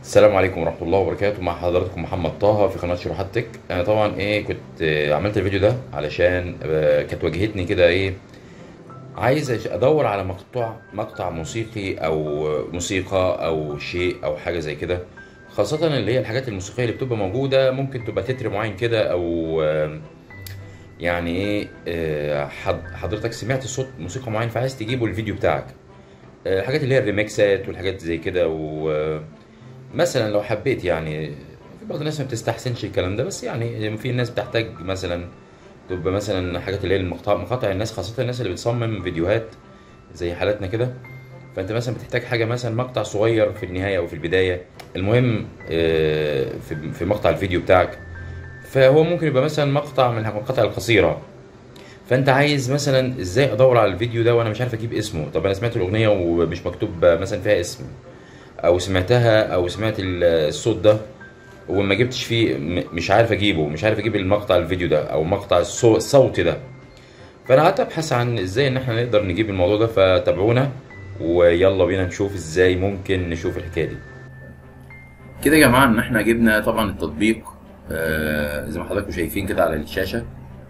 السلام عليكم ورحمة الله وبركاته مع حضراتكم محمد طه في قناة شروحات تك أنا طبعا إيه كنت آه، عملت الفيديو ده علشان آه، كانت واجهتني كده إيه عايز أش- أدور على مقطع مقطع موسيقي أو موسيقى أو شيء أو حاجة زي كده خاصة اللي هي الحاجات الموسيقية اللي بتبقى موجودة ممكن تبقى تتر معين كده أو آه، يعني إيه آه، حض- حضرتك سمعت صوت موسيقى معين فعايز تجيبه الفيديو بتاعك آه، الحاجات اللي هي الريمكسات والحاجات زي كده و مثلا لو حبيت يعني في بعض الناس ما بتستحسنش الكلام ده بس يعني في ناس بتحتاج مثلا تبقى مثلا حاجات اللي هي المقطع مقاطع الناس خاصة الناس اللي بتصمم فيديوهات زي حالاتنا كده فانت مثلا بتحتاج حاجة مثلا مقطع صغير في النهاية او في البداية المهم آه، في في مقطع الفيديو بتاعك فهو ممكن يبقى مثلا مقطع من المقاطع القصيرة فانت عايز مثلا ازاي ادور على الفيديو ده وانا مش عارف اجيب اسمه طب انا سمعت الاغنية ومش مكتوب مثلا فيها اسم او سمعتها او سمعت ال- الصوت ده وما جبتش فيه م- مش عارف اجيبه مش عارف اجيب المقطع الفيديو ده او مقطع الصو- الصوتي ده فانا قعدت ابحث عن ازاي ان احنا نقدر نجيب الموضوع ده فتابعونا ويلا بينا نشوف ازاي ممكن نشوف الحكايه دي كده يا جماعه ان احنا جبنا طبعا التطبيق آه زي ما حضراتكم شايفين كده على الشاشه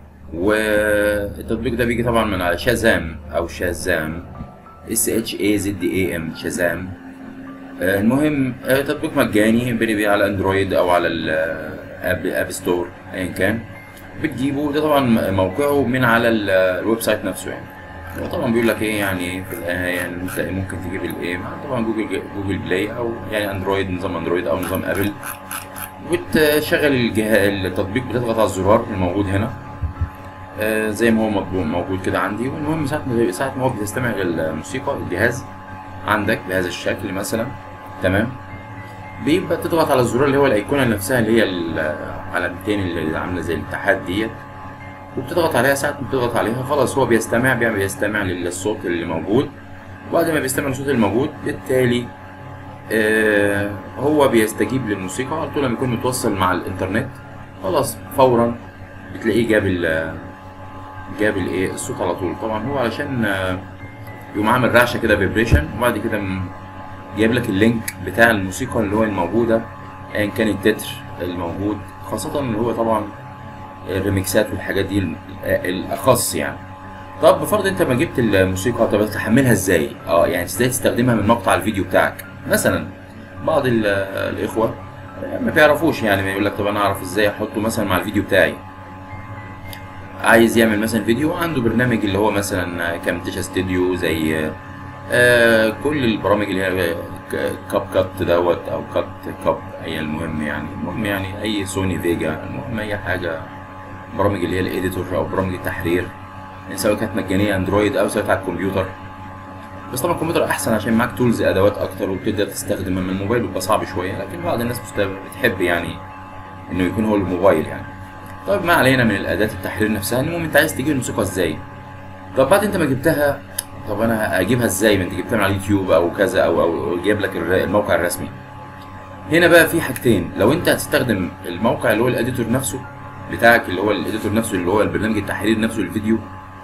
والتطبيق ده بيجي طبعا من على شازام او شازام اس اتش اي زد اي ام شازام آه، المهم آه، تطبيق مجاني بنبيع على اندرويد او على الاب اب ستور ايا كان بتجيبه ده طبعا موقعه من على ال- الويب سايت نفسه يعني هو طبعا بيقول لك ايه يعني في النهايه يعني انت ممكن تجيب الايه طبعا جوجل جوجل بلاي او يعني اندرويد نظام اندرويد او نظام ابل وتشغل الجهاز التطبيق بتضغط على الزرار الموجود هنا آه، زي ما هو مطبوع موجود كده عندي والمهم ساعة ما ساعة ما هو بتستمع للموسيقى الجهاز عندك بهذا الشكل مثلا تمام بيبقى تضغط على الزرار اللي هو الايقونه نفسها اللي هي العلامتين اللي عامله زي الاتحاد ديت وبتضغط عليها ساعة ما بتضغط عليها خلاص هو بيستمع بيعمل بيستمع للصوت اللي موجود وبعد ما بيستمع للصوت الموجود بالتالي آه هو بيستجيب للموسيقى على طول لما يكون متوصل مع الانترنت خلاص فورا بتلاقيه جاب ال جاب الايه الصوت على طول طبعا هو علشان آه، يقوم عامل رعشه كده فيبريشن وبعد كده م- جايب لك اللينك بتاع الموسيقى اللي هو الموجوده ايا كان التتر الموجود خاصه اللي هو طبعا الريميكسات والحاجات دي ال- الاخص يعني طب بفرض انت ما جبت الموسيقى طب تحملها ازاي اه يعني ازاي تستخدمها من مقطع الفيديو بتاعك مثلا بعض ال- الاخوه ما بيعرفوش يعني يقول لك طب انا اعرف ازاي احطه مثلا مع الفيديو بتاعي عايز يعمل مثلا فيديو عنده برنامج اللي هو مثلا كامتيشا ستوديو زي آه كل البرامج اللي هي ك- كاب كات دوت او كات كاب اي المهم يعني المهم يعني اي سوني فيجا المهم اي حاجه برامج اللي هي الايديتور او برامج التحرير يعني سواء كانت مجانيه اندرويد او سواء على الكمبيوتر بس طبعا الكمبيوتر احسن عشان معاك تولز ادوات اكتر وبتقدر تستخدم من الموبايل بيبقى صعب شويه لكن بعض الناس مست- بتحب يعني انه يكون هو الموبايل يعني طيب ما علينا من الاداه التحرير نفسها المهم انت عايز تجيب الموسيقى ازاي طب بعد انت ما جبتها طب انا اجيبها ازاي ما انت جبتها من على اليوتيوب او كذا او او جايب لك الر- الموقع الرسمي هنا بقى في حاجتين لو انت هتستخدم الموقع اللي هو الاديتور نفسه بتاعك اللي هو الاديتور نفسه اللي هو البرنامج التحرير نفسه للفيديو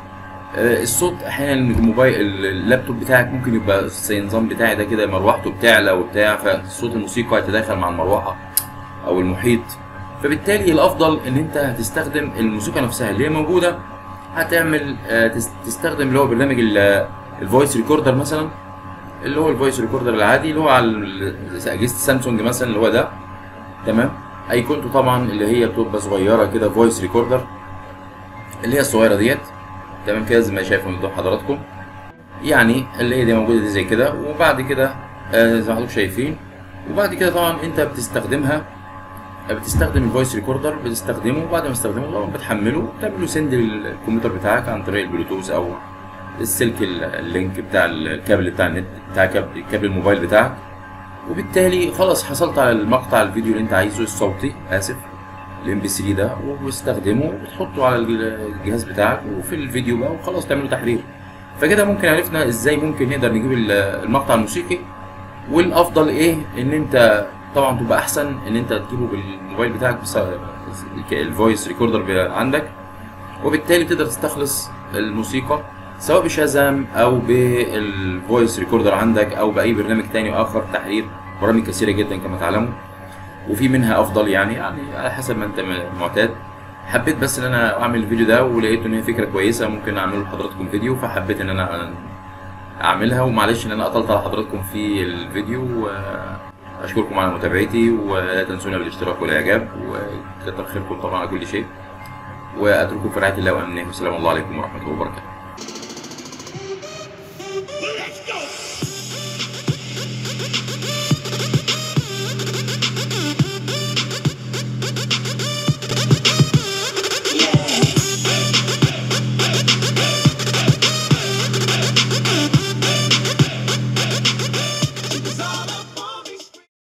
آه، الصوت احيانا الموبايل اللابتوب بتاعك ممكن يبقى زي النظام بتاعي ده كده مروحته بتعلى وبتاع فصوت الموسيقى يتداخل مع المروحه او المحيط فبالتالي الافضل ان انت هتستخدم الموسيقى نفسها اللي هي موجوده هتعمل آه، تس- تستخدم اللي هو برنامج الفويس ريكوردر مثلا اللي هو الفويس ريكوردر العادي اللي هو على ال- اجهزه سامسونج مثلا اللي هو ده تمام ايقونته طبعا اللي هي بتبقى صغيره كده فويس ريكوردر اللي هي الصغيره ديت تمام كده زي ما شايفه قدام حضراتكم يعني اللي هي دي موجوده دي زي كده وبعد كده آه، زي ما حضراتكم شايفين وبعد كده طبعا انت بتستخدمها بتستخدم الفويس ريكوردر بتستخدمه وبعد ما تستخدمه طبعا بتحمله بتعمل له سند للكمبيوتر بتاعك عن طريق البلوتوث او السلك ال- اللينك بتاع الكابل بتاع النت بتاع كابل كابل الموبايل بتاعك وبالتالي خلاص حصلت على المقطع الفيديو اللي انت عايزه الصوتي اسف الام بي 3 ده وبتستخدمه وبتحطه على الجهاز بتاعك وفي الفيديو بقى وخلاص تعمله تحرير فكده ممكن عرفنا ازاي ممكن نقدر نجيب ال- المقطع الموسيقي والافضل ايه ان انت طبعا تبقى احسن ان انت تجيبه بالموبايل بتاعك بس الفويس ريكوردر عندك وبالتالي تقدر تستخلص الموسيقى سواء بشازام او بالفويس ريكوردر عندك او باي برنامج تاني اخر تحرير برامج كثيره جدا كما تعلموا وفي منها افضل يعني يعني على حسب ما انت معتاد حبيت بس ان انا اعمل الفيديو ده ولقيت ان هي فكره كويسه ممكن اعمله لحضراتكم فيديو فحبيت ان انا اعملها ومعلش ان انا اطلت على حضراتكم في الفيديو اشكركم على متابعتي ولا تنسونا بالاشتراك والاعجاب وكتر خيركم طبعا على كل شيء واترككم في رعايه الله وامنه والسلام الله عليكم ورحمه الله وبركاته